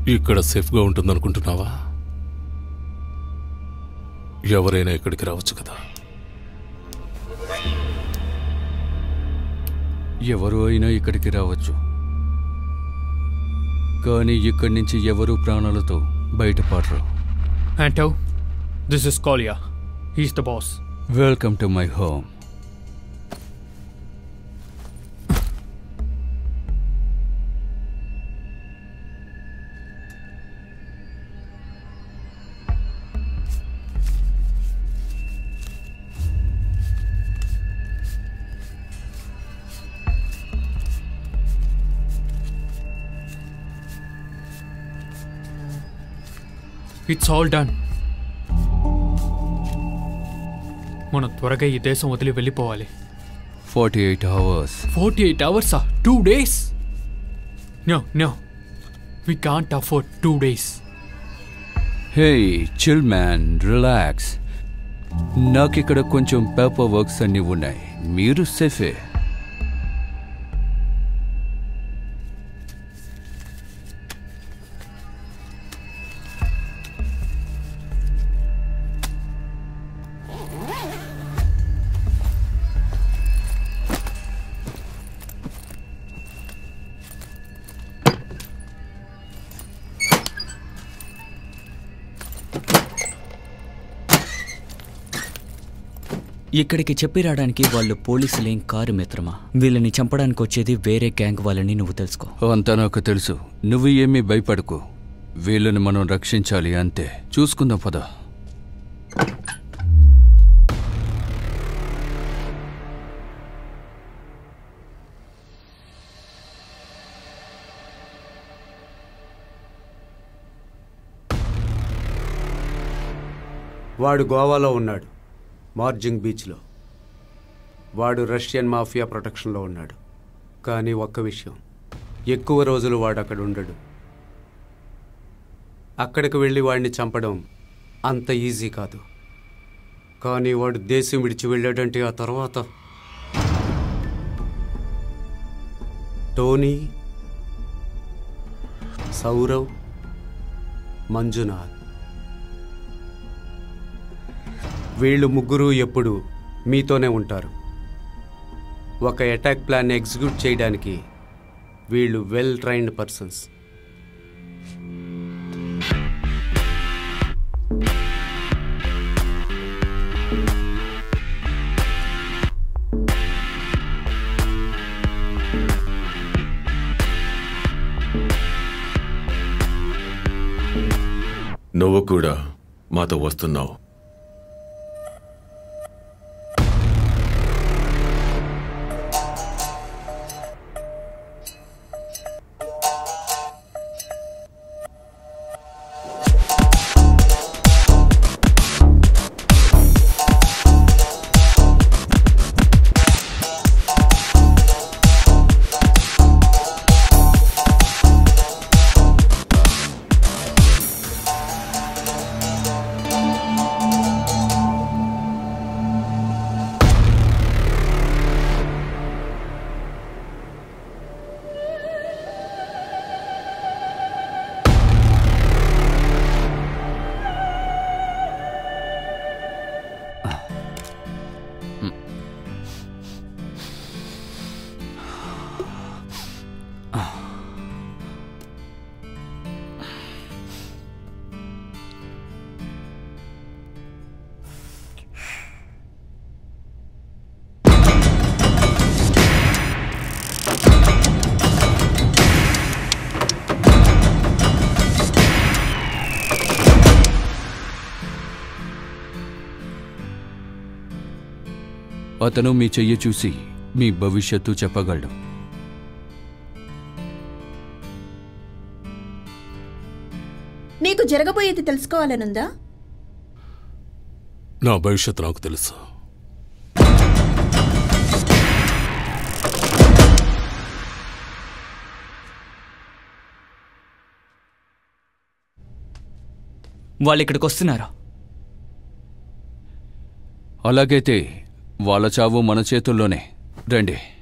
ఇక్కడ సేఫ్గా ఉంటుందనుకుంటున్నావా ఎవరైనా ఇక్కడికి రావచ్చు కదా ఎవరు అయినా ఇక్కడికి రావచ్చు కానీ ఇక్కడి నుంచి ఎవరు ప్రాణాలతో బయటపడరు Anto, this is Kolya. He's the boss. Welcome to my home It's all done. మనం త్వరగా ఈ దేశం వదిలి వెళ్ళిపోవాలి forty eight hours forty eight అవర్సా two days no no we can't afford two days hey chill man relax నాకు ఇక్కడ కొంచెం పేపర్ వర్క్స్ అన్నీ ఉన్నాయి మీరు సేఫే ఇక్కడికి చెప్పి రావడానికి వాళ్ళు పోలీసులేం కారు మిత్రమా వీళ్ళని చంపడానికి వచ్చేది వేరే గ్యాంగ్ వాళ్ళని నువ్వు తెలుసుకో అంతా నాకు తెలుసు నువ్వు ఏమీ భయపడకు వీళ్ళని మనం రక్షించాలి అంతే చూసుకుందాం పద వాడు గోవాలో ఉన్నాడు మార్జింగ్ బీచ్లో వాడు రష్యన్ మాఫియా ప్రొటెక్షన్లో ఉన్నాడు కానీ ఒక్క విషయం ఎక్కువ రోజులు వాడు అక్కడ ఉండడు అక్కడికి వెళ్ళి వాడిని చంపడం అంత ఈజీ కాదు కానీ వాడు దేశం విడిచి వెళ్ళాడంటే ఆ తర్వాత టోనీ సౌరవ్ మంజునాథ్ వీళ్ళు ముగ్గురు ఎప్పుడు మీతోనే ఉంటారు ఒక అటాక్ ప్లాన్ ఎగ్జిక్యూట్ చేయడానికి వీళ్ళు వెల్ ట్రైన్డ్ పర్సన్స్ నువ్వు కూడా మాతో వస్తున్నావు అతను మీ చెయ్యి చూసి మీ భవిష్యత్తు చెప్పగలడు నీకు జరగబోయేది తెలుసుకోవాలనుందా నా భవిష్యత్తు నాకు తెలుసు వాళ్ళు ఇక్కడికి వస్తున్నారు అలాగైతే వాళ్ళ చావు మన చేతుల్లోనే రండి